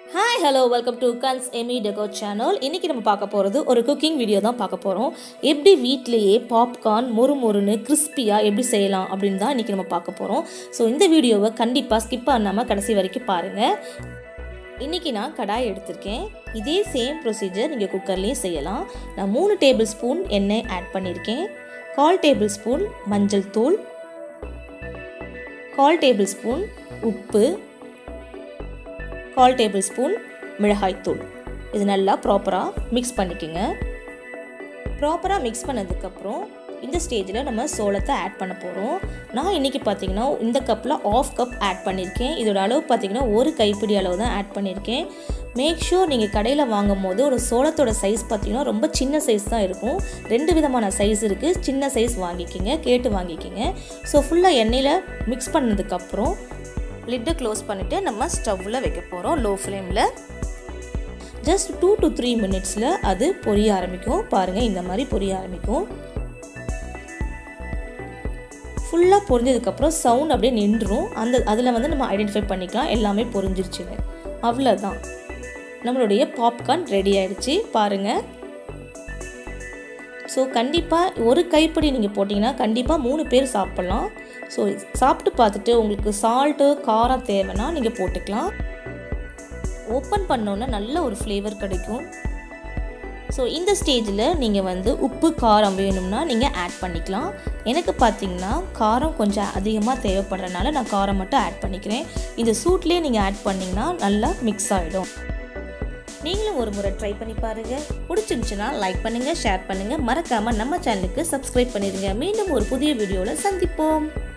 hi hello welcome to கன்ஸ் எமி டெகோ சேனல் இன்றைக்கி நம்ம பார்க்க போகிறது ஒரு குக்கிங் வீடியோ தான் பார்க்க போகிறோம் எப்படி வீட்டிலேயே பாப்கார்ன் மொறு மொறுன்னு கிறிஸ்பியாக எப்படி செய்யலாம் அப்படின்னு தான் இன்றைக்கி நம்ம பார்க்க போகிறோம் ஸோ இந்த வீடியோவை கண்டிப்பாக ஸ்கிப் பண்ணாமல் கடைசி வரைக்கும் பாருங்கள் இன்றைக்கி நான் கடாய் எடுத்திருக்கேன் இதே சேம் ப்ரொசீஜர் நீங்கள் குக்கர்லேயும் செய்யலாம் நான் மூணு டேபிள் ஸ்பூன் எண்ணெய் ஆட் பண்ணியிருக்கேன் கால் டேபிள் ஸ்பூன் மஞ்சள் தூள் கால் டேபிள் ஸ்பூன் உப்பு கால் டேபிள் ஸ்பூன் மிளகாய்த்தூள் இது நல்லா ப்ராப்பராக மிக்ஸ் பண்ணிக்கோங்க ப்ராப்பராக மிக்ஸ் பண்ணதுக்கப்புறம் இந்த ஸ்டேஜில் நம்ம சோளத்தை ஆட் பண்ண போகிறோம் நான் இன்றைக்கி பார்த்தீங்கன்னா இந்த கப்பில் ஆஃப் கப் ஆட் பண்ணியிருக்கேன் இதோட அளவு பார்த்தீங்கன்னா ஒரு கைப்பிடி அளவு தான் ஆட் பண்ணியிருக்கேன் மேக் ஷூர் நீங்கள் கடையில் வாங்கும் போது ஒரு சோளத்தோட சைஸ் பார்த்தீங்கன்னா ரொம்ப சின்ன சைஸ் தான் இருக்கும் ரெண்டு விதமான சைஸ் இருக்குது சின்ன சைஸ் வாங்கிக்கிங்க கேட்டு வாங்கிக்கிங்க ஸோ ஃபுல்லாக எண்ணெயில் மிக்ஸ் பண்ணதுக்கப்புறம் லிட்டை க்ளோஸ் பண்ணிவிட்டு நம்ம ஸ்டவ்வில் வைக்க போகிறோம் லோ ஃப்ளேமில் ஜஸ்ட் டூ டு த்ரீ மினிட்ஸில் அது பொரிய ஆரம்பிக்கும் பாருங்கள் இந்த மாதிரி பொரிய ஆரம்பிக்கும் ஃபுல்லாக பொரிஞ்சதுக்கப்புறம் சவுண்ட் அப்படியே நின்றுரும் அந்த அதில் வந்து நம்ம ஐடென்டிஃபை பண்ணிக்கலாம் எல்லாமே பொரிஞ்சிருச்சுன்னு அவ்வளோதான் நம்மளுடைய பாப்கார்ன் ரெடி ஆயிடுச்சு பாருங்கள் ஸோ கண்டிப்பாக ஒரு கைப்பிடி நீங்கள் போட்டிங்கன்னா கண்டிப்பாக மூணு பேர் சாப்பிட்லாம் ஸோ சாப்பிட்டு பார்த்துட்டு உங்களுக்கு சால்ட்டு காரம் தேவைன்னா நீங்கள் போட்டுக்கலாம் ஓப்பன் பண்ணோன்னே நல்ல ஒரு ஃப்ளேவர் கிடைக்கும் ஸோ இந்த ஸ்டேஜில் நீங்கள் வந்து உப்பு காரம் வேணும்னா நீங்கள் ஆட் பண்ணிக்கலாம் எனக்கு பார்த்தீங்கன்னா காரம் கொஞ்சம் அதிகமாக தேவைப்படுறதுனால நான் காரம் மட்டும் ஆட் பண்ணிக்கிறேன் இந்த சூட்லேயே நீங்கள் ஆட் பண்ணிங்கன்னா நல்லா மிக்ஸ் ஆகிடும் நீங்களும் ஒரு முறை ட்ரை பண்ணி பாருங்கள் பிடிச்சிருந்துச்சுன்னா லைக் பண்ணுங்கள் ஷேர் பண்ணுங்கள் மறக்காமல் நம்ம சேனலுக்கு சப்ஸ்கிரைப் பண்ணிடுங்க மீண்டும் ஒரு புதிய வீடியோவில் சந்திப்போம்